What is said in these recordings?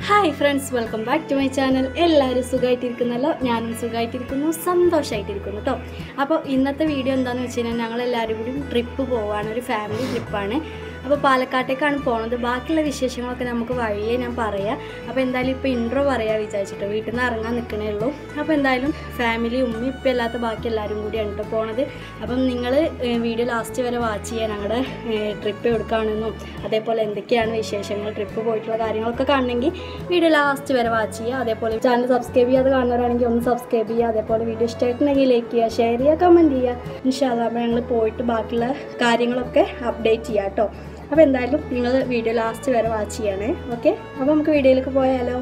Hi friends welcome back to my channel എല്ലാവരും സുഖമായിട്ടിരിക്കുന്നല്ലോ ഞാനും സുഖമായിട്ടിരിക്കുന്നു സന്തോഷമായിട്ടിരിക്കുന്നു കേട്ടോ അപ്പോൾ ഇന്നത്തെ വീഡിയോ എന്താണെന്ന് വെച്ച് കഴിഞ്ഞാൽ ഞങ്ങൾ എല്ലാവരും കൂടി ട്രിപ്പ് പോവാണ് ഒരു ഫാമിലി ട്രിപ്പാണ് അപ്പോൾ പാലക്കാട്ടേക്കാണ് പോകുന്നത് ബാക്കിയുള്ള വിശേഷങ്ങളൊക്കെ നമുക്ക് വഴിയേ ഞാൻ പറയാം അപ്പോൾ എന്തായാലും ഇപ്പോൾ ഇൻട്രോ പറയാൻ വിചാരിച്ചിട്ടോ വീട്ടിൽ നിന്ന് ഇറങ്ങാൻ നിൽക്കണേ ഉള്ളൂ അപ്പോൾ എന്തായാലും ഫാമിലി ഉമ്മ ഇപ്പം അല്ലാത്ത ബാക്കി എല്ലാവരും കൂടിയാണ് കേട്ടോ പോണത് അപ്പം നിങ്ങൾ വീഡിയോ ലാസ്റ്റ് വരെ വാച്ച് ചെയ്യാൻ ഞങ്ങളുടെ ട്രിപ്പ് എടുക്കുകയാണെന്നും അതേപോലെ എന്തൊക്കെയാണ് വിശേഷങ്ങൾ ട്രിപ്പ് പോയിട്ടുള്ള കാര്യങ്ങളൊക്കെ കാണണമെങ്കിൽ വീഡിയോ ലാസ്റ്റ് വരെ വാച്ച് ചെയ്യുക അതേപോലെ ചാനൽ സബ്സ്ക്രൈബ് ചെയ്യാതെ കാണുന്നവരാണെങ്കിൽ ഒന്ന് സബ്സ്ക്രൈബ് ചെയ്യുക അതേപോലെ വീഡിയോ ഇഷ്ടമായിട്ടുണ്ടെങ്കിൽ ലൈക്ക് ചെയ്യുക ഷെയർ ചെയ്യുക കമൻറ്റ് ചെയ്യുക ഇൻഷാല്ല അപ്പോൾ ഞങ്ങൾ പോയിട്ട് ബാക്കിയുള്ള കാര്യങ്ങളൊക്കെ അപ്ഡേറ്റ് ചെയ്യാം കേട്ടോ അപ്പോൾ എന്തായാലും നിങ്ങൾ വീഡിയോ ലാസ്റ്റ് വരെ വാച്ച് ചെയ്യണേ ഓക്കെ അപ്പോൾ നമുക്ക് വീഡിയോയിലേക്ക് പോയാലോ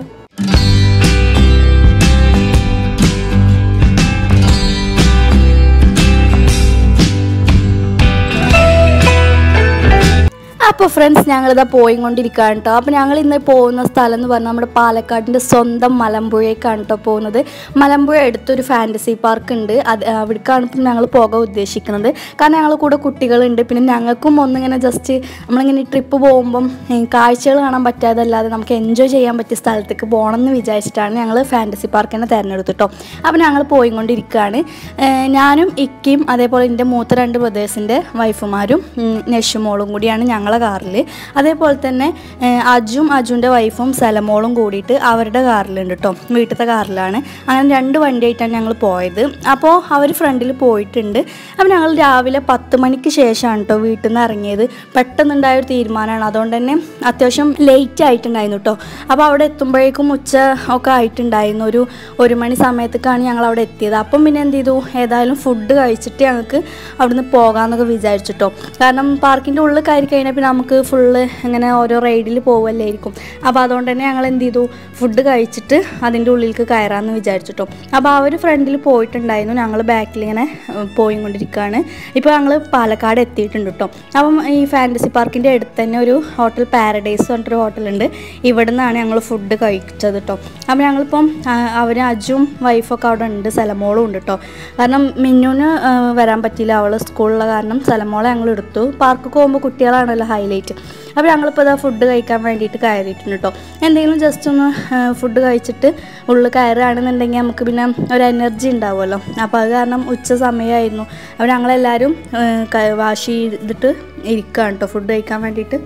അപ്പോൾ ഫ്രണ്ട്സ് ഞങ്ങളിതാ പോയിക്കൊണ്ടിരിക്കുകയാണ് കേട്ടോ അപ്പോൾ ഞങ്ങൾ ഇന്ന് പോകുന്ന സ്ഥലം എന്ന് പറഞ്ഞാൽ നമ്മുടെ പാലക്കാടിൻ്റെ സ്വന്തം മലമ്പുഴയ്ക്കാണ് കേട്ടോ പോകുന്നത് മലമ്പുഴ അടുത്തൊരു ഫാൻറ്റസി പാർക്ക് ഉണ്ട് അത് അവിടേക്കാണ് ഇപ്പം ഞങ്ങൾ പോകാൻ ഉദ്ദേശിക്കുന്നത് കാരണം ഞങ്ങൾ കൂടെ കുട്ടികളുണ്ട് പിന്നെ ഞങ്ങൾക്കും ഒന്നിങ്ങനെ ജസ്റ്റ് നമ്മളിങ്ങനെ ട്രിപ്പ് പോകുമ്പം ഏ, കാഴ്ചകൾ കാണാൻ പറ്റാതല്ലാതെ നമുക്ക് എൻജോയ് ചെയ്യാൻ പറ്റിയ സ്ഥലത്തേക്ക് പോകണം എന്ന് വിചാരിച്ചിട്ടാണ് ഞങ്ങൾ ഫാൻറ്റസി പാർക്ക് തന്നെ തിരഞ്ഞെടുത്തു കേട്ടോ അപ്പോൾ ഞങ്ങൾ പോയിക്കൊണ്ടിരിക്കുകയാണ് ഏ, ഞാനും ഇക്കയും അതേപോലെ എൻ്റെ മൂത്ത രണ്ട് ബ്രദേഴ്സിൻ്റെ വൈഫുമാരും നെഷുമോളും കൂടിയാണ് ഞങ്ങളെ കാറിൽ അതേപോലെ തന്നെ ഏഹ്, അജും അജുൻ്റെ വൈഫും സലമോളും കൂടിയിട്ട് അവരുടെ കാറിലുണ്ട് കേട്ടോ വീട്ടിലത്തെ കാറിലാണ് അങ്ങനെ രണ്ട് വണ്ടിയായിട്ടാണ് ഞങ്ങൾ പോയത് അപ്പോൾ അവർ ഫ്രണ്ടിൽ പോയിട്ടുണ്ട് അപ്പോൾ ഞങ്ങൾ രാവിലെ പത്ത് മണിക്ക് ശേഷമാണ് കേട്ടോ വീട്ടിൽ നിന്ന് ഇറങ്ങിയത് പെട്ടെന്നുണ്ടായ ഒരു തീരുമാനമാണ് അതുകൊണ്ട് തന്നെ അത്യാവശ്യം ലേറ്റ് ആയിട്ടുണ്ടായിരുന്നു കേട്ടോ അപ്പോൾ അവിടെ എത്തുമ്പോഴേക്കും ഉച്ച ഒക്കെ ആയിട്ടുണ്ടായിരുന്നു ഒരു ഒരു മണി സമയത്തേക്കാണ് ഞങ്ങൾ അവിടെ എത്തിയത് അപ്പം പിന്നെ എന്ത് ചെയ്തു ഏതായാലും ഫുഡ് കഴിച്ചിട്ട് ഞങ്ങൾക്ക് അവിടുന്ന് പോകാമെന്നൊക്കെ വിചാരിച്ചിട്ടോ കാരണം പാർക്കിൻ്റെ ഉള്ളിൽ കയറി കഴിഞ്ഞാൽ പിന്നെ നമുക്ക് ഫുള്ള് ഇങ്ങനെ ഓരോ റൈഡിൽ പോവല്ലായിരിക്കും അപ്പോൾ അതുകൊണ്ട് തന്നെ ഞങ്ങൾ എന്ത് ചെയ്തു ഫുഡ് കഴിച്ചിട്ട് അതിൻ്റെ ഉള്ളിലേക്ക് കയറാമെന്ന് വിചാരിച്ചിട്ടോ അപ്പോൾ അവർ ഫ്രണ്ടിൽ പോയിട്ടുണ്ടായിരുന്നു ഞങ്ങൾ ബാക്കിൽ ഇങ്ങനെ ഏഹ്, പോയിക്കൊണ്ടിരിക്കുകയാണ് ഇപ്പോൾ ഞങ്ങൾ പാലക്കാട് എത്തിയിട്ടുണ്ട് കേട്ടോ അപ്പം ഈ ഫാൻറ്റസി പാർക്കിൻ്റെ അടുത്ത് തന്നെ ഒരു ഹോട്ടൽ പാരഡൈസ് പറഞ്ഞിട്ടൊരു ഹോട്ടലുണ്ട് ഇവിടെ നിന്നാണ് ഞങ്ങൾ ഫുഡ് കഴിച്ചത് കേട്ടോ അപ്പോൾ ഞങ്ങളിപ്പം അവർ അജും വൈഫൊക്കെ അവിടെ ഉണ്ട് സലമോളും ഉണ്ട് കേട്ടോ കാരണം മിന്നുവിന് ആ, വരാൻ പറ്റിയില്ല അവൾ സ്കൂളിലുള്ള കാരണം സലമോളെ ഞങ്ങൾ എടുത്തു പാർക്ക് പോകുമ്പോൾ കുട്ടികളാണല്ലോ ഹൈലൈറ്റ് അപ്പോൾ ഞങ്ങളിപ്പോൾ ഇതാ ഫുഡ് കഴിക്കാൻ വേണ്ടിയിട്ട് കയറിയിട്ടുണ്ട് കേട്ടോ എന്തെങ്കിലും ജസ്റ്റ് ഒന്ന് ഫുഡ് കഴിച്ചിട്ട് ഉള്ളിൽ കയറുകയാണെന്നുണ്ടെങ്കിൽ നമുക്ക് പിന്നെ ഒരു എനർജി ഉണ്ടാവുമല്ലോ അപ്പോൾ അത് കാരണം ഉച്ച സമയമായിരുന്നു അപ്പോൾ ഞങ്ങളെല്ലാവരും ആ, ക- വാഷ് ചെയ്തിട്ട് ഇരിക്കുകയാണ് കേട്ടോ ഫുഡ് കഴിക്കാൻ വേണ്ടിയിട്ട്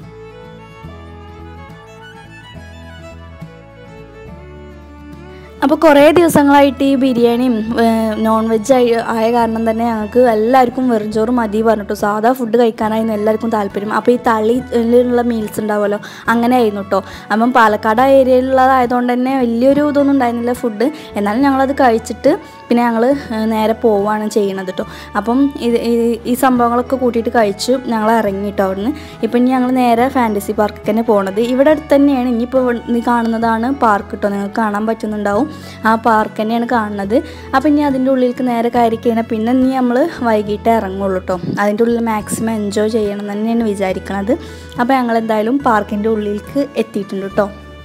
അപ്പോൾ കുറേ ദിവസങ്ങളായിട്ട് ഈ ബിരിയാണിയും നോൺ വെജ് ആയി ആയ കാരണം തന്നെ ഞങ്ങൾക്ക് എല്ലാവർക്കും വെറും ചോറ് മതി പറഞ്ഞിട്ടു സാധാ ഫുഡ് കഴിക്കാനായിരുന്നു എല്ലാവർക്കും താല്പര്യം അപ്പോൾ ഈ തള്ളിയിലുള്ള മീൽസ് ഉണ്ടാവുമല്ലോ അങ്ങനെ ആയിരുന്നു കേട്ടോ അപ്പം പാലക്കാട് ഏരിയയിലുള്ളതായതുകൊണ്ട് തന്നെ വലിയൊരു ഇതൊന്നും ഉണ്ടായിരുന്നില്ല ഫുഡ് എന്നാലും ഞങ്ങളത് കഴിച്ചിട്ട് പിന്നെ ഞങ്ങൾ നേരെ പോവുകയാണ് ചെയ്യണത് കേട്ടോ അപ്പം ഇത് ഈ- ഈ സംഭവങ്ങളൊക്കെ കൂട്ടിയിട്ട് കഴിച്ചു ഞങ്ങൾ ഇറങ്ങി കേട്ടോ അവിടുന്ന് ഇപ്പം ഇനി ഞങ്ങൾ നേരെ ഫാൻറ്റസി പാർക്ക് തന്നെ പോണത് ഇവിടെ അടുത്ത് തന്നെയാണ് ഇനിയിപ്പോൾ ഇവിടെ നീ കാണുന്നതാണ് പാർക്ക് കേട്ടോ നിങ്ങൾക്ക് കാണാൻ പറ്റുന്നുണ്ടാവും ആ പാർക്ക് തന്നെയാണ് കാണുന്നത് അപ്പം ഇനി അതിൻ്റെ ഉള്ളിലേക്ക് നേരെ കയറി കഴിഞ്ഞാൽ പിന്നെ ഇനി നമ്മൾ വൈകിട്ട് ഇറങ്ങുള്ളൂ കേട്ടോ അതിൻ്റെ ഉള്ളിൽ മാക്സിമം എൻജോയ് ചെയ്യണം എന്ന് തന്നെയാണ് വിചാരിക്കണത് അപ്പോൾ ഞങ്ങൾ എന്തായാലും പാർക്കിൻ്റെ ഉള്ളിലേക്ക് എത്തിയിട്ടുണ്ട് കേട്ടോ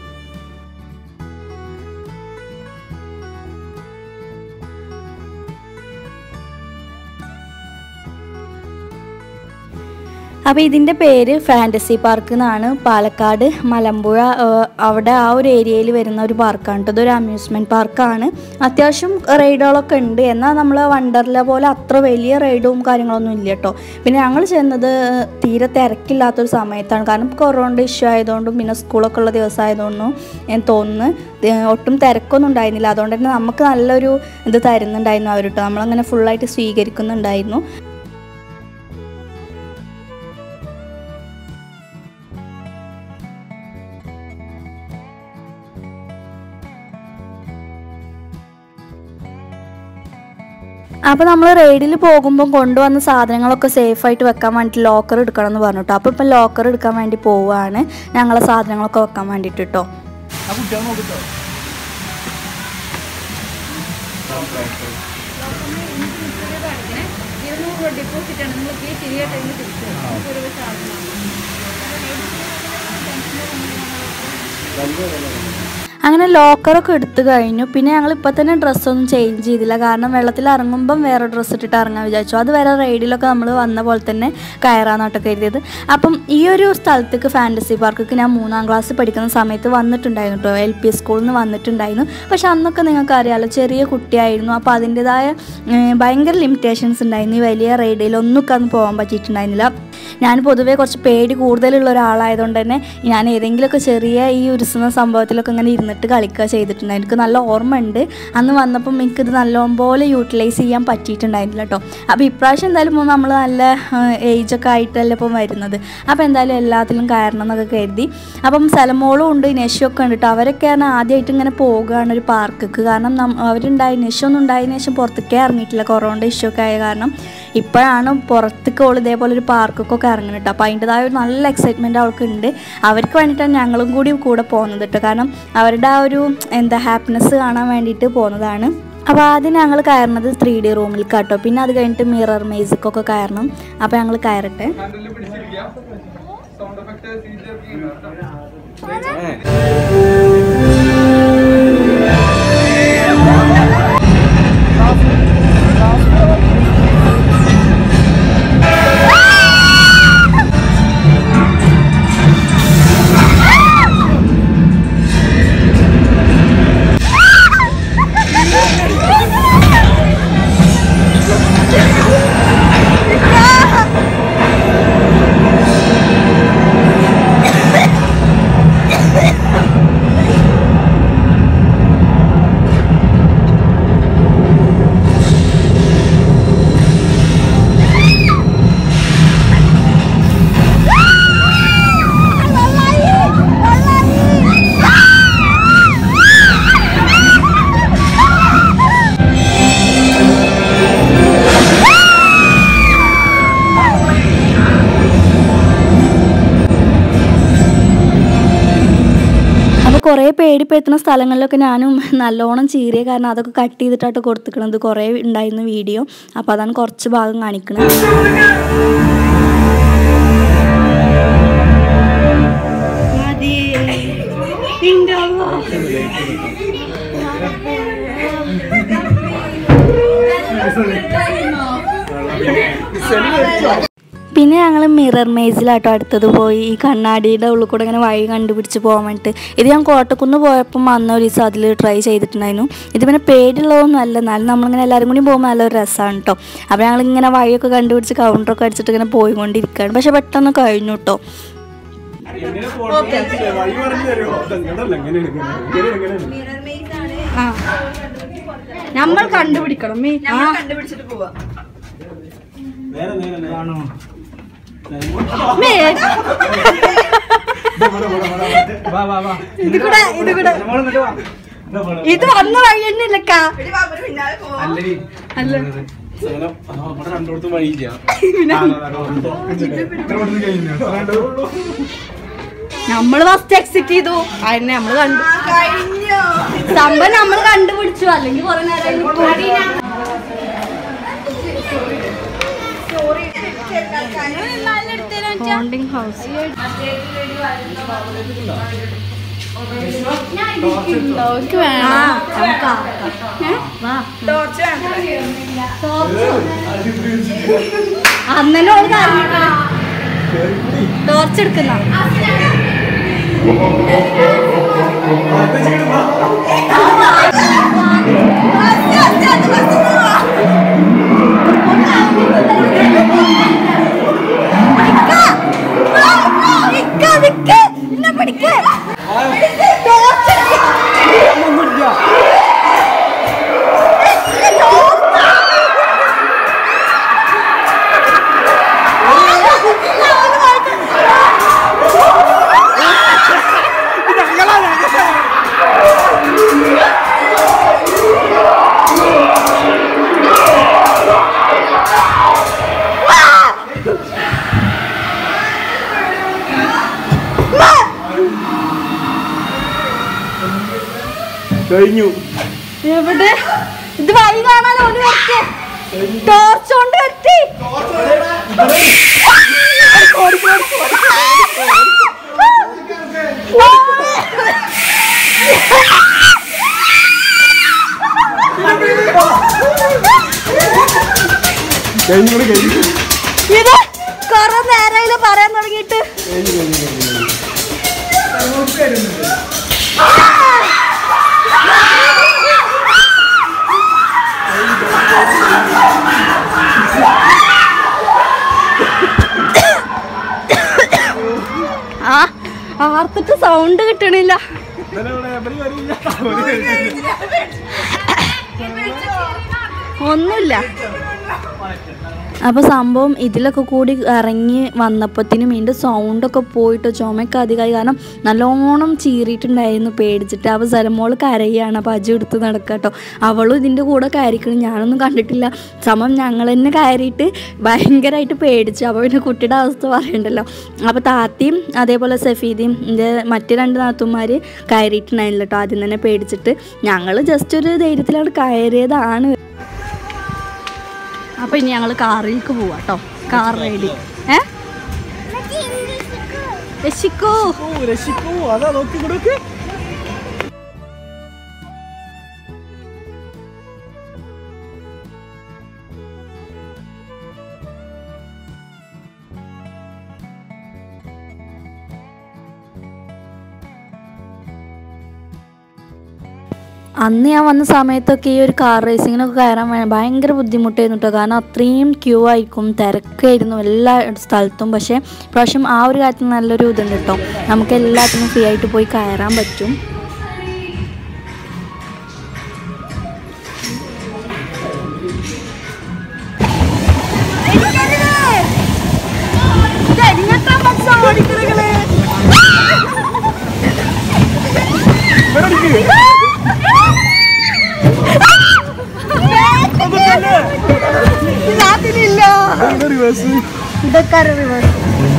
അപ്പോൾ ഇതിൻ്റെ പേര് ഫാൻറ്റസി പാർക്ക് എന്നാണ് പാലക്കാട് മലമ്പുഴ ഏഹ്, അവിടെ ആ ഒരു ഏരിയയിൽ വരുന്ന ഒരു പാർക്കാണ് കേട്ടോ ഇതൊരു അമ്യൂസ്മെൻറ്റ് പാർക്കാണ് അത്യാവശ്യം റൈഡുകളൊക്കെ ഉണ്ട് എന്നാൽ നമ്മൾ വണ്ടർല പോലെ അത്ര വലിയ റൈഡും കാര്യങ്ങളൊന്നും ഇല്ല കേട്ടോ പിന്നെ ഞങ്ങൾ ചെന്നത് തീരെ തിരക്കില്ലാത്തൊരു സമയത്താണ് കാരണം കൊറോണ ഇഷ്യൂ ആയതുകൊണ്ടും പിന്നെ സ്കൂളൊക്കെ ഉള്ള ദിവസമായതുകൊണ്ടും ഞാൻ തോന്നുന്നു ഏഹ്, ഒട്ടും തിരക്കൊന്നും ഉണ്ടായിരുന്നില്ല അതുകൊണ്ട് തന്നെ നമുക്ക് നല്ലൊരു ഇത് തരുന്നുണ്ടായിരുന്നു അവർ കേട്ടോ നമ്മളങ്ങനെ ഫുള്ളായിട്ട് സ്വീകരിക്കുന്നുണ്ടായിരുന്നു അപ്പോൾ നമ്മൾ റൈഡിൽ പോകുമ്പോൾ കൊണ്ടുവന്ന സാധനങ്ങളൊക്കെ സേഫായിട്ട് വെക്കാൻ വേണ്ടിയിട്ട് ലോക്കർ എടുക്കണം എന്ന് പറഞ്ഞു കേട്ടോ അപ്പോൾ ഇപ്പം ലോക്കർ എടുക്കാൻ വേണ്ടി പോവുകയാണ് ഞങ്ങളെ സാധനങ്ങളൊക്കെ വെക്കാൻ വേണ്ടിയിട്ട് കേട്ടോ ആ കുട്ടികളെ നോക്കിട്ടോ അങ്ങനെ ലോക്കറൊക്കെ എടുത്തു കഴിഞ്ഞു പിന്നെ ഞങ്ങൾ ഇപ്പം തന്നെ ഡ്രസ്സൊന്നും ചേഞ്ച് ചെയ്തില്ല കാരണം വെള്ളത്തിൽ ഇറങ്ങുമ്പം വേറെ ഡ്രസ്സ് ഇട്ടിട്ട് ഇറങ്ങാൻ വിചാരിച്ചു അത് വേറെ റൈഡിലൊക്കെ നമ്മൾ വന്ന പോലെ തന്നെ കയറാന്നോട്ടൊക്കെ എഴുതിയത് അപ്പം ഈ ഒരു സ്ഥലത്തേക്ക് ഫാൻറ്റസി പാർക്കിക്ക് ഞാൻ മൂന്നാം ക്ലാസ് പഠിക്കുന്ന സമയത്ത് വന്നിട്ടുണ്ടായിരുന്നു കേട്ടോ എൽ പി സ്കൂളിൽ നിന്ന് വന്നിട്ടുണ്ടായിരുന്നു പക്ഷെ അന്നൊക്കെ നിങ്ങൾക്ക് അറിയാമല്ലോ ചെറിയ കുട്ടിയായിരുന്നു അപ്പോൾ അതിൻ്റെതായ ഏർ, ഭയങ്കര ലിമിറ്റേഷൻസ് ഉണ്ടായിരുന്നു ഈ വലിയ റൈഡിലൊന്നും അന്ന് പോകാൻ പറ്റിയിട്ടുണ്ടായിരുന്നില്ല ഞാൻ പൊതുവേ കുറച്ച് പേടി കൂടുതലുള്ള ഒരാളായതുകൊണ്ട് തന്നെ ഞാൻ ഏതെങ്കിലുമൊക്കെ ചെറിയ ഈ ഉരുസുന്ന സംഭവത്തിലൊക്കെ ഇങ്ങനെ ഇരുന്നിട്ട് കളിക്കുക ചെയ്തിട്ടുണ്ട് എനിക്ക് നല്ല ഓർമ്മയുണ്ട് അന്ന് വന്നപ്പം എനിക്കിത് നല്ലപോലെ യൂട്ടിലൈസ് ചെയ്യാൻ പറ്റിയിട്ടുണ്ടായിരുന്നില്ല കേട്ടോ അപ്പോൾ ഇപ്രാവശ്യം എന്തായാലും നമ്മൾ നല്ല ഏജൊക്കെ ആയിട്ടല്ലേ ഇപ്പം വരുന്നത് അപ്പോൾ എന്തായാലും എല്ലാത്തിലും കയറണം എന്നൊക്കെ കരുതി അപ്പം സലമോളും ഉണ്ട് നെഷൊക്കെ ഉണ്ട് കേട്ടോ അവരൊക്കെയാണ് ആദ്യമായിട്ട് ഇങ്ങനെ പോകുകയാണ് ഒരു പാർക്കിക്ക് കാരണം നം- അവരുണ്ടായി നെഷൊന്നും ഉണ്ടായതിനു ശേഷം പുറത്തേക്കേ ഇറങ്ങിയിട്ടില്ല കൊറോണ ഇഷ്യൂ ഒക്കെ ആയ കാരണം ഇപ്പോഴാണ് പുറത്തേക്ക് ഓൾ ഇതേപോലെ ഒരു പാർക്കൊക്കെ ഇറങ്ങുന്നത് കേട്ടോ അപ്പോൾ അതിൻ്റെതായ ഒരു നല്ല എക്സൈറ്റ്മെൻറ്റ് അവൾക്ക് ഉണ്ട് അവർക്ക് വേണ്ടിയിട്ടാണ് ഞങ്ങളും കൂടി കൂടെ പോകുന്നത് കേട്ടോ കാരണം അവരുടെ ആ ഒരു എന്താ ഹാപ്പിനെസ് കാണാൻ വേണ്ടിയിട്ട് പോകുന്നതാണ് അപ്പോൾ ആദ്യം ഞങ്ങൾ കയറുന്നത് ത്രീ ഡി റൂമിൽ കേട്ടോ പിന്നെ അത് കഴിഞ്ഞിട്ട് മിറർ മേസിക്കൊക്കെ കയറണം അപ്പോൾ ഞങ്ങൾ കയറട്ടെ ഹാൻഡിൽ പിടിച്ചിരിക്കുക സൗണ്ട് എഫക്ട് സി ജെ അപ്പോൾ കുറേ പേടിപ്പെടുത്തുന്ന സ്ഥലങ്ങളിലൊക്കെ ഞാനും നല്ലോണം ചീറിയ കാരണം അതൊക്കെ കട്ട് ചെയ്തിട്ടായിട്ട് കൊടുത്തിക്കണത് കുറേ ഉണ്ടായിരുന്നു വീഡിയോ അപ്പോൾ അതാണ് കുറച്ച് ഭാഗം കാണിക്കുന്നത് പിന്നെ ഞങ്ങൾ മിറർ മേസിലാട്ടോ അടുത്തത് പോയി ഈ കണ്ണാടിയുടെ ഉള്ളിൽ കൂടെ ഇങ്ങനെ വഴി കണ്ടുപിടിച്ച് പോകാൻ വേണ്ടിയിട്ട് ഇത് ഞാൻ കോട്ടക്കുന്ന് പോയപ്പം അന്ന് ഒരു ദിവസം അതിൽ ട്രൈ ചെയ്തിട്ടുണ്ടായിരുന്നു ഇത് പിന്നെ പേടിയുള്ളതൊന്നും അല്ല എന്നാലും നമ്മളിങ്ങനെ എല്ലാവരും കൂടി പോകുമ്പോൾ നല്ലൊരു രസമാണ് കേട്ടോ അപ്പോൾ ഞങ്ങളിങ്ങനെ വഴിയൊക്കെ കണ്ടുപിടിച്ച് കൗണ്ടറൊക്കെ അടിച്ചിട്ട് ഇങ്ങനെ പോയിക്കൊണ്ടിരിക്കുകയാണ് പക്ഷെ പെട്ടെന്ന് കഴിഞ്ഞു കേട്ടോ വഴി പറഞ്ഞു തരുമോ ഇങ്ങനല്ല എങ്ങനെയാണ് ആ നമ്മൾ കണ്ടുപിടിക്കണം കണ്ടുപിടിച്ചിട്ട് പോവാ നേരെ നേരെ കാണോ വാ വാ വാ ഇത് കൂടെ ഇത് കൂടെ നമ്മളിങ്ങോട്ട് വാ ഇത് വന്ന വഴി തന്നെ ഇല്ലക്കാ ഒരു പാപ്പര് പിന്നാലെ പോവാ അല്ലേ അല്ല. സ്ഥലം ആ, നമ്മുടെ രണ്ടോടത്തും വഴിയില്ല ആ, അതാ, അതാ, അതാ. ഇത്രയോടത്ത് കഴിഞ്ഞു. രണ്ടോടുള്ളൂ. നമ്മൾ ഫസ്റ്റ് എക്സിറ്റ് ചെയ്തു അതിനെ നമ്മൾ കണ്ടു കഴിഞ്ഞു സംഭവം നമ്മൾ കണ്ടുപിടിച്ചു അല്ലെങ്കിൽ കുറെ നേരം ബോണ്ടിങ് ഹൗസ് നമുക്ക് വേണം നമുക്ക് വാ ടോർച്ച് അന്നെ ഓൾ ടോർച്ച് എടുക്കുന്ന കഴിഞ്ഞു എവിടെ ഇത് വഴി കാണാൻ ഒരു വരട്ടെ ടോർച്ച് കൊണ്ട് വരട്ടെ ആ! കഴിഞ്ഞു കൂടെ കഴിഞ്ഞു ഇത് കൊറേ നേരമായില്ല പറയാൻ തുടങ്ങിയിട്ട് കഴിഞ്ഞു കഴിഞ്ഞു കഴിഞ്ഞു ആ ആർത്തിട്ട് സൗണ്ട് കിട്ടണില്ല ഇന്നലെ ഇവിടെ എവര് വരില്ല. അവര് വരില്ല. ഒന്നുമില്ല അപ്പോൾ സംഭവം ഇതിലൊക്കെ കൂടി ഇറങ്ങി വന്നപ്പോഴത്തേനും ഇതിൻ്റെ സൗണ്ടൊക്കെ പോയിട്ട് ചുമയൊക്കെ അധികമായി കാരണം നല്ലോണം ചീറിയിട്ടുണ്ടായിരുന്നു പേടിച്ചിട്ട് അപ്പോൾ സലമോള് കരയാണ് അപ്പോൾ അജു എടുത്ത് നടക്കുക കേട്ടോ അവളും ഇതിൻ്റെ കൂടെ കയറിക്കണം ഞാനൊന്നും കണ്ടിട്ടില്ല സമം ഞങ്ങൾ തന്നെ കയറിയിട്ട് ഭയങ്കരമായിട്ട് പേടിച്ചു അപ്പോൾ പിന്നെ കുട്ടിയുടെ അവസ്ഥ പറയണ്ടല്ലോ അപ്പോൾ താത്തിയും അതേപോലെ സഫീദയും എൻ്റെ മറ്റ് രണ്ട് നാത്തുമാർ കയറിയിട്ടുണ്ടായില്ല കേട്ടോ ആദ്യം തന്നെ പേടിച്ചിട്ട് ഞങ്ങൾ ജസ്റ്റ് ഒരു ധൈര്യത്തിലാണ് കയറിയതാണ് അപ്പൊ ഇനി ഞങ്ങൾ കാറിലേക്ക് പോവാ കേട്ടോ കാർ റൈഡ് ഏ രക്ഷിക്കോ ഓ, രക്ഷിക്കൂ അതാ നോക്കി കൊടുക്ക് അന്ന് ഞാൻ വന്ന സമയത്തൊക്കെ ഈ ഒരു കാർ റേസിങ്ങിനൊക്കെ കയറാൻ വേ- ഭയങ്കര ബുദ്ധിമുട്ടായിരുന്നു കേട്ടോ കാരണം അത്രയും ക്യൂ ആയിരിക്കും തിരക്കായിരുന്നു എല്ലാ സ്ഥലത്തും പക്ഷേ പ്രാവശ്യം ആ ഒരു കാര്യത്തിൽ നല്ലൊരു ഇതുണ്ട് കേട്ടോ നമുക്ക് എല്ലാത്തിനും ഫ്രീ ആയിട്ട് പോയി കയറാൻ പറ്റും ഇവരടിക്ക്. അതൊക്കെയല്ലേ? ഇതെന്താ reverse? ഇതൊക്കെ റിവേഴ്സ്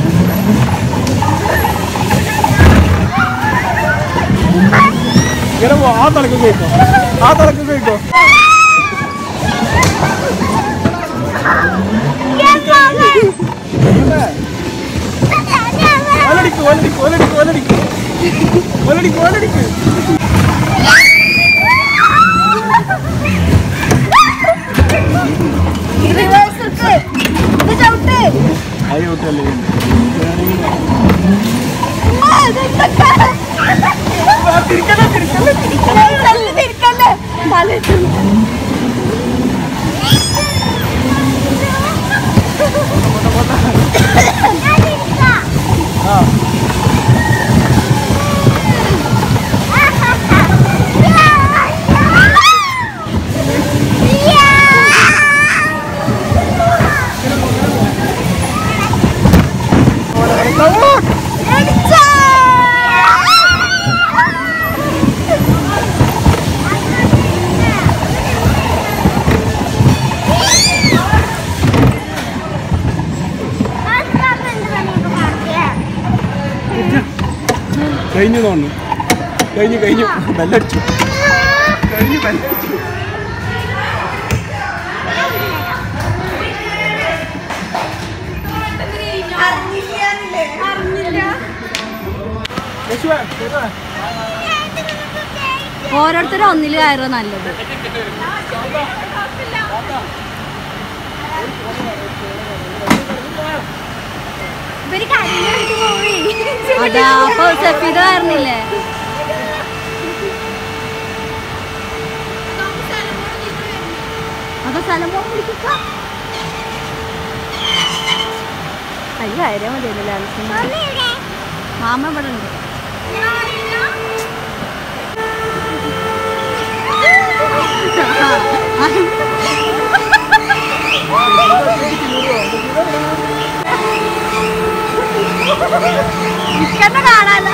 ഇങ്ങനെ പോ, ആ തലക്ക് കേൾക്കോ ആ തലക്ക് കേൾക്കോ ഒലടിക്ക് ഒലടിക്ക് ഒലടിക്ക് ഒലടിക്ക് ഒലടിക്ക് ഒലടിക്ക് അയ്യോ വിട്ടല്ലേ കഴിഞ്ഞു തോന്നുന്നു കഴിഞ്ഞു കഴിഞ്ഞു ബെല്ലടിച്ചു കഴിഞ്ഞു ബെല്ലടിച്ചു യശുവേ, കേട്ടോ? ഓരോരുത്തരും ഒന്നിൽ കയറുക നല്ലത് അതാ അപ്പൊ സഫീദ കയറുന്നില്ലേ അപ്പൊ സ്ഥലം അയ്യോ ആയിരം മതിയല്ലേ മാമ ഇവിടെ ഉണ്ട് ഇക്കന്നെ കാണാലോ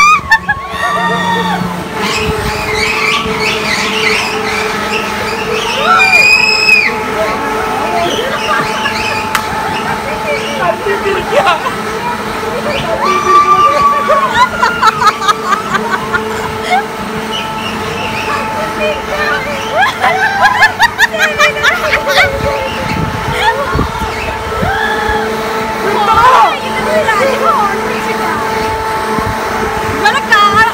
ഇവിടെ കാണാം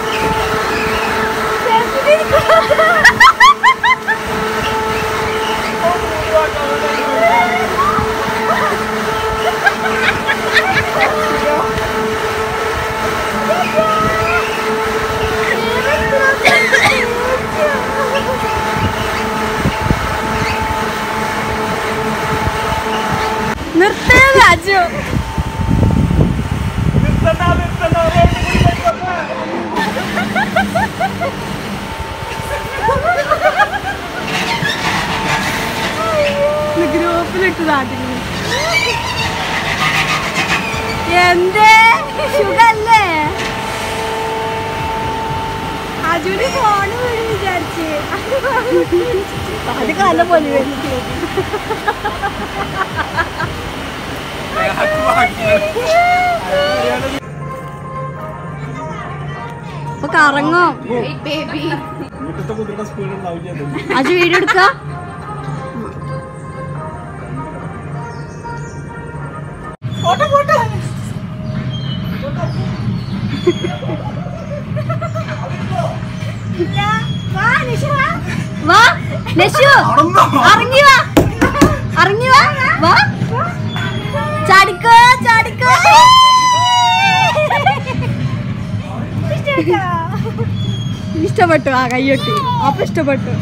നാട്ടിൽ എന്തേ സുഖല്ലേ അജുന് ഫോണ് വീട് വിചാരിച്ച് അത് കല പോലെ അപ്പൊ കറങ്ങോ മുറ്റത്തെ കുതിരുടെ സ്പീഡ് ഉണ്ടാവില്ല അജു വീഡിയോ എടുക്ക വാ ലശു ഇറങ്ങി വാ ഇറങ്ങി വാ വാ ചാടിക്കോ ചാടിക്കോ ഇഷ്ടപ്പെട്ടു ആ കയ്യൊട്ടി അപ്പൊ ഇഷ്ടപ്പെട്ടു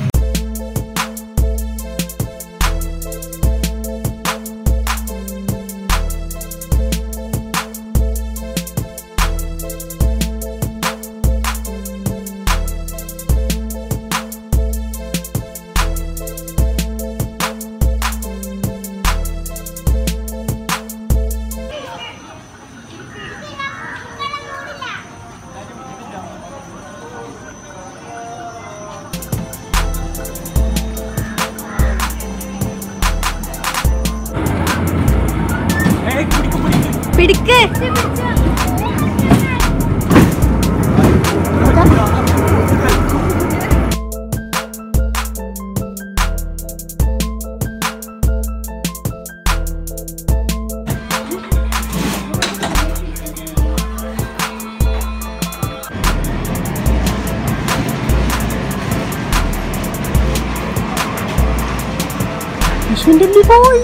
പിടിക്ക് പോയി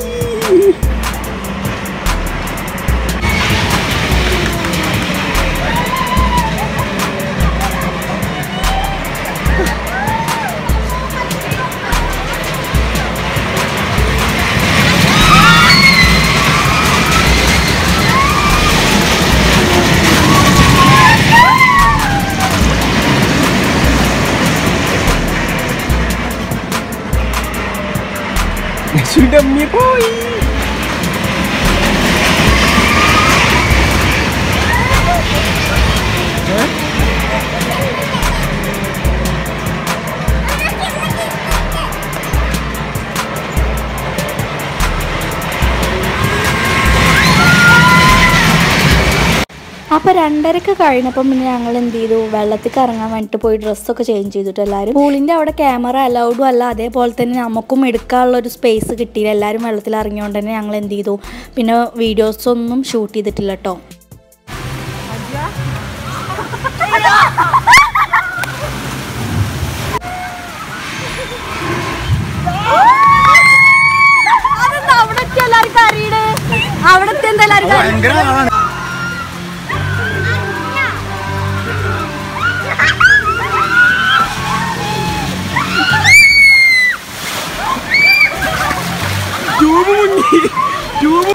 യേശുവിന്റെ അമ്മയെ പോയി അപ്പൊ രണ്ടരക്ക് കഴിഞ്ഞപ്പം പിന്നെ ഞങ്ങൾ എന്ത് ചെയ്തു വെള്ളത്തിൽ ഇറങ്ങാൻ വേണ്ടിട്ട് പോയി ഡ്രസ്സൊക്കെ ചേഞ്ച് ചെയ്തിട്ട് എല്ലാവരും പൂളിന്റെ അവിടെ ക്യാമറ അലൗഡും അല്ല അതേപോലെ തന്നെ നമുക്കും എടുക്കാനുള്ള ഒരു സ്പേസ് കിട്ടിയില്ല എല്ലാവരും വെള്ളത്തിൽ ഇറങ്ങിയോണ്ട് തന്നെ ഞങ്ങൾ എന്ത് ചെയ്തു പിന്നെ വീഡിയോസ് ഒന്നും ഷൂട്ട് ചെയ്തിട്ടില്ല കേട്ടോ അവിടത്തെ എല്ലാവർക്കും അറിയണേ അവിടത്തെ എന്താ എല്ലാവർക്കും അറിയണേ ട്യൂബ് മുങ്ങി ട്യൂബ്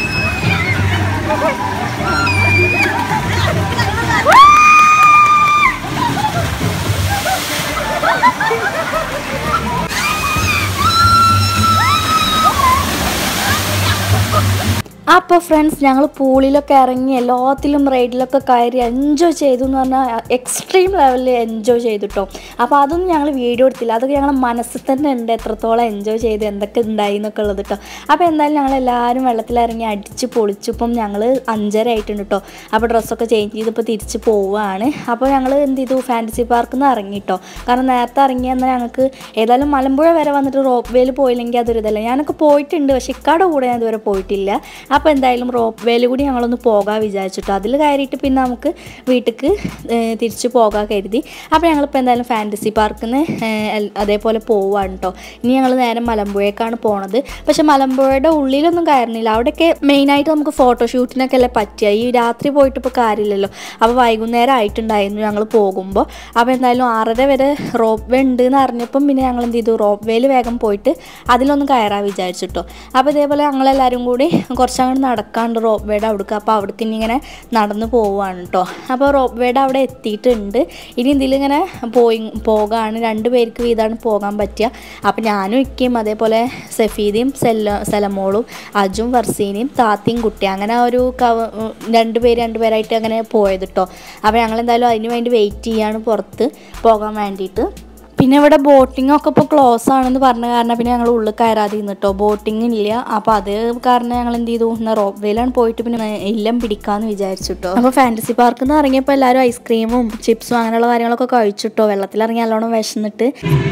അപ്പോൾ ഫ്രണ്ട്സ് ഞങ്ങൾ പൂളിലൊക്കെ ഇറങ്ങി എല്ലാത്തിലും റൈഡിലൊക്കെ കയറി എൻജോയ് ചെയ്തു എന്ന് പറഞ്ഞാൽ എക്സ്ട്രീം ലെവലിൽ എൻജോയ് ചെയ്തിട്ടോ അപ്പോൾ അതൊന്നും ഞങ്ങൾ വീഡിയോ എടുത്തില്ല അതൊക്കെ ഞങ്ങൾ മനസ്സിൽ തന്നെ ഉണ്ട് എത്രത്തോളം എൻജോയ് ചെയ്ത് എന്തൊക്കെ ഉണ്ടായി എന്നൊക്കെ ഉള്ളത് കേട്ടോ അപ്പോൾ എന്തായാലും ഞങ്ങൾ എല്ലാവരും വെള്ളത്തിലിറങ്ങി അടിച്ച് പൊളിച്ചു ഇപ്പം ഞങ്ങൾ അഞ്ചര ആയിട്ടുണ്ട് കേട്ടോ അപ്പോൾ ഡ്രസ്സൊക്കെ ചേഞ്ച് ചെയ്ത് ഇപ്പോൾ തിരിച്ച് പോവുകയാണ് അപ്പോൾ ഞങ്ങൾ എന്ത് ചെയ്തു ഫാൻറ്റസി പാർക്കിൽ നിന്ന് ഇറങ്ങി കേട്ടോ കാരണം നേരത്തെ ഇറങ്ങി എന്നാൽ ഞങ്ങൾക്ക് ഏതായാലും മലമ്പുഴ വരെ വന്നിട്ട് റോപ്പ് വേയിൽ പോയില്ലെങ്കിൽ അതൊരു ഇതല്ല ഞാനൊക്കെ പോയിട്ടുണ്ട് പക്ഷേ ഇക്കാടെ കൂടെ ഞാൻ ഇതുവരെ പോയിട്ടില്ല അപ്പോൾ എന്തായാലും റോപ്പ് വേയിൽ കൂടി ഞങ്ങളൊന്ന് പോകാൻ വിചാരിച്ചിട്ടോ അതിൽ കയറിയിട്ട് പിന്നെ നമുക്ക് വീട്ടിലേക്ക് തിരിച്ച് പോകാൻ കരുതി അപ്പോൾ ഞങ്ങളിപ്പോൾ എന്തായാലും ഫാൻറ്റസി പാർക്കിൽ നിന്ന് അതേപോലെ പോവാണ് കേട്ടോ ഇനി ഞങ്ങൾ നേരെ മലമ്പുഴക്കാണ് പോണത് പക്ഷെ മലമ്പുഴയുടെ ഉള്ളിലൊന്നും കയറുന്നില്ല അവിടെയൊക്കെ മെയിനായിട്ട് നമുക്ക് ഫോട്ടോഷൂട്ടിനൊക്കെ അല്ലേ പറ്റുക ഈ രാത്രി പോയിട്ട് ഇപ്പോൾ കാര്യമില്ലല്ലോ അപ്പോൾ വൈകുന്നേരം ആയിട്ടുണ്ടായിരുന്നു ഞങ്ങൾ പോകുമ്പോൾ അപ്പോൾ എന്തായാലും ആറര വരെ റോപ്പ് വേ ഉണ്ട് എന്ന് അറിഞ്ഞപ്പം പിന്നെ ഞങ്ങൾ എന്ത് ചെയ്തു റോപ്പ് വേയിൽ വേഗം പോയിട്ട് അതിലൊന്ന് കയറാൻ വിചാരിച്ചിട്ടോ അപ്പോൾ ഇതേപോലെ ഞങ്ങളെല്ലാവരും കൂടി കുറച്ചങ്ങോട്ട് കുറച്ചങ്ങാണ്ട് നടക്കാണ്ട് റോപ്പ് വേയുടെ അവിടേക്ക് അപ്പോൾ അവിടേക്ക് ഇനി ഇങ്ങനെ നടന്നു പോവുകയാണ് കേട്ടോ അപ്പോൾ റോപ്പ് വേയുടെ അവിടെ എത്തിയിട്ടുണ്ട് ഇനി ഇതിലിങ്ങനെ പോയി പോകാണ് രണ്ട് പേർക്ക് വീതമാണ് പോകാൻ പറ്റുക അപ്പോൾ ഞാനും ഇക്കയും അതേപോലെ സഫീദയും സെല്ല സെലമോളും അജും വർസീനയും താത്തയും കുട്ടിയും അങ്ങനെ ഒരു കവ രണ്ട് പേര് രണ്ട് പേരായിട്ട് അങ്ങനെ പോയത് കേട്ടോ അപ്പോൾ ഞങ്ങൾ എന്തായാലും അതിന് വേണ്ടി വെയിറ്റ് ചെയ്യാണ് പുറത്ത് പോകാൻ വേണ്ടിയിട്ട് പിന്നെ ഇവിടെ ബോട്ടിംഗ് ഒക്കെ ഇപ്പോൾ ക്ലോസ് ആണെന്ന് പറഞ്ഞ കാരണം പിന്നെ ഞങ്ങൾ ഉള്ളിൽ കയറാതെ കേട്ടോ ബോട്ടിംഗ് ഇല്ല അപ്പോൾ അത് കാരണം ഞങ്ങൾ എന്ത് ചെയ്തു എന്നാൽ റോപ്പ് വേയിലാണ് പോയിട്ട് പിന്നെ എല്ലാം പിടിക്കാമെന്ന് വിചാരിച്ചു കേട്ടോ അപ്പോൾ ഫാൻറ്റസി പാർക്കിൽ നിന്ന് ഇറങ്ങിയപ്പോൾ എല്ലാവരും ഐസ്ക്രീമും ചിപ്സും അങ്ങനെയുള്ള കാര്യങ്ങളൊക്കെ കഴിച്ചിട്ടോ വെള്ളത്തിലിറങ്ങി നല്ലോണം വിശന്നിട്ട്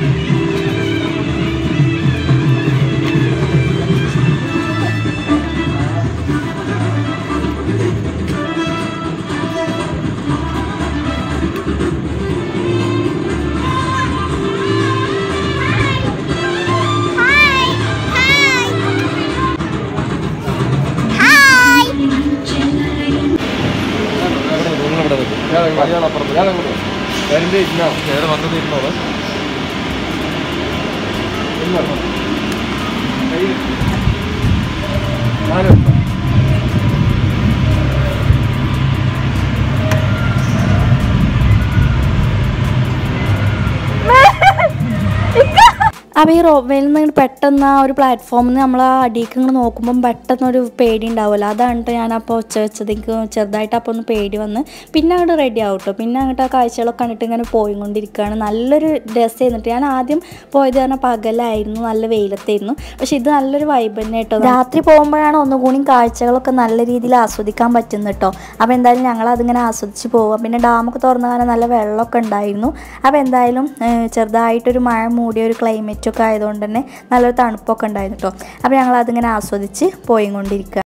അപ്പോൾ ഈ റോവേയിൽ നിന്ന് പെട്ടെന്ന് ആ ഒരു പ്ലാറ്റ്ഫോമിൽ നിന്ന് നമ്മൾ ആ അടിയിലേക്ക് ഇങ്ങനെ നോക്കുമ്പം പെട്ടെന്ന് ഒരു പേടി ഉണ്ടാവുമല്ലോ അതാണ് ട്ടോ ഞാൻ അപ്പോൾ ഒച്ച വെച്ചത് എനിക്ക് ചെറുതായിട്ട് അപ്പോൾ ഒന്ന് പേടി വന്ന് പിന്നെ അങ്ങോട്ട് റെഡി ആവും കേട്ടോ പിന്നെ അങ്ങോട്ട് ആ കാഴ്ചകളൊക്കെ കണ്ടിട്ട് ഇങ്ങനെ പോയിക്കൊണ്ടിരിക്കുകയാണ് നല്ലൊരു ഡ്രസ്സ് ചെയ്തിട്ട് ഞാൻ ആദ്യം പോയത് പറഞ്ഞാൽ പകലായിരുന്നു നല്ല വെയിലത്തായിരുന്നു പക്ഷെ ഇത് നല്ലൊരു വൈബ് തന്നെ കേട്ടോ രാത്രി പോകുമ്പോഴാണ് ഒന്നുകൂടി കാഴ്ചകളൊക്കെ നല്ല രീതിയിൽ ആസ്വദിക്കാൻ പറ്റുന്നത് കേട്ടോ അപ്പോൾ എന്തായാലും ഞങ്ങൾ അതിങ്ങനെ ആസ്വദിച്ച് പോവുക പിന്നെ ഡാമൊക്കെ തുറന്ന കാരണം നല്ല വെള്ളമൊക്കെ ഉണ്ടായിരുന്നു അപ്പോൾ എന്തായാലും ഏഹ്, ചെറുതായിട്ടൊരു മഴ മൂടിയ ഒരു ക്ലൈമറ്റ് ഒക്കെ ആയതുകൊണ്ട് തന്നെ നല്ലൊരു തണുപ്പൊക്കെ ഉണ്ടായിരുന്നു കേട്ടോ അപ്പോൾ ഞങ്ങൾ അതിങ്ങനെ ആസ്വദിച്ച് പോയിക്കൊണ്ടിരിക്കുക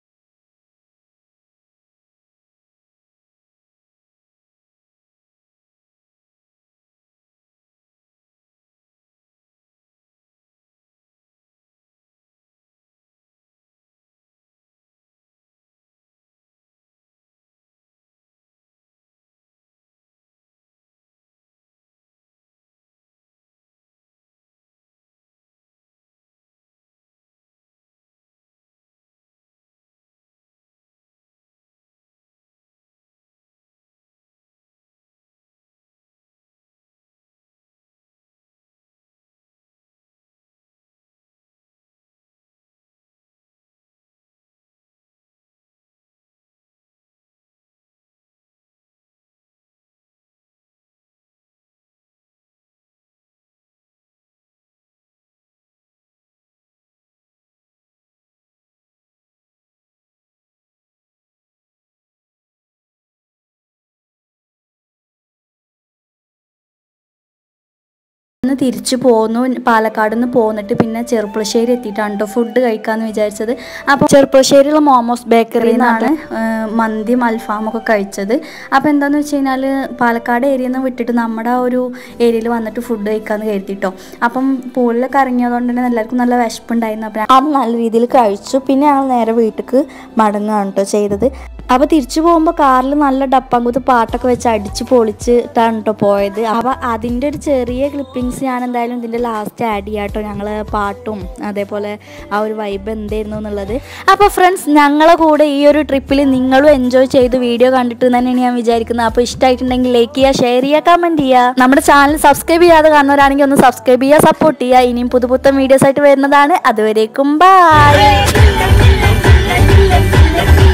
ഇന്ന് തിരിച്ചു പോന്നു പാലക്കാട് നിന്ന് പോന്നിട്ട് പിന്നെ ചെറുപ്പുളശ്ശേരി എത്തിയിട്ടാണ് കേട്ടോ ഫുഡ് കഴിക്കാമെന്ന് വിചാരിച്ചത് അപ്പോൾ ചെറുപ്പുളശ്ശേരിയിലുള്ള മോമോസ് ബേക്കറിയിൽ നിന്നാണ് മന്തിയും അൽഫാമൊക്കെ കഴിച്ചത് അപ്പോൾ എന്താണെന്ന് വെച്ച് കഴിഞ്ഞാൽ പാലക്കാട് ഏരിയയിൽ നിന്ന് വിട്ടിട്ട് നമ്മുടെ ആ ഒരു ഏരിയയിൽ വന്നിട്ട് ഫുഡ് കഴിക്കാമെന്ന് കരുതിട്ടോ അപ്പം പൂളിലൊക്കെ ഇറങ്ങിയതുകൊണ്ട് തന്നെ എല്ലാവർക്കും നല്ല വിശപ്പുണ്ടായിരുന്നു അപ്പം അത് നല്ല രീതിയിൽ കഴിച്ചു പിന്നെ ഞങ്ങൾ നേരെ വീട്ടിലേക്ക് മടങ്ങുകയാണ് കേട്ടോ ചെയ്തത് അപ്പോൾ തിരിച്ചു പോകുമ്പോൾ കാറിൽ നല്ല ഡപ്പാങ്കുത്ത് പാട്ടൊക്കെ വെച്ച് അടിച്ച് പൊളിച്ചിട്ടാണ് കേട്ടോ പോയത് അപ്പോൾ അതിൻ്റെ ഒരു ചെറിയ ക്ലിപ്പിങ്സ് ഞാൻ എന്തായാലും ഇതിൻ്റെ ലാസ്റ്റ് ആഡ് ചെയ്യാം കേട്ടോ ഞങ്ങൾ പാട്ടും അതേപോലെ ആ ഒരു വൈബ് എന്തായിരുന്നു എന്നുള്ളത് അപ്പോൾ ഫ്രണ്ട്സ് ഞങ്ങളെ കൂടെ ഈ ഒരു ട്രിപ്പിൽ നിങ്ങളും എൻജോയ് ചെയ്ത് വീഡിയോ കണ്ടിട്ട് തന്നെയാണ് ഞാൻ വിചാരിക്കുന്നത് അപ്പോൾ ഇഷ്ടമായിട്ടുണ്ടെങ്കിൽ ലൈക്ക് ചെയ്യുക ഷെയർ ചെയ്യുക കമൻറ്റ് ചെയ്യുക നമ്മുടെ ചാനൽ സബ്സ്ക്രൈബ് ചെയ്യാതെ കാണുന്നവരാണെങ്കിൽ ഒന്ന് സബ്സ്ക്രൈബ് ചെയ്യുക സപ്പോർട്ട് ചെയ്യുക ഇനിയും പുതുപുത്തൻ വീഡിയോസ് ആയിട്ട് വരുന്നതാണ് അതുവരേക്കും ബൈ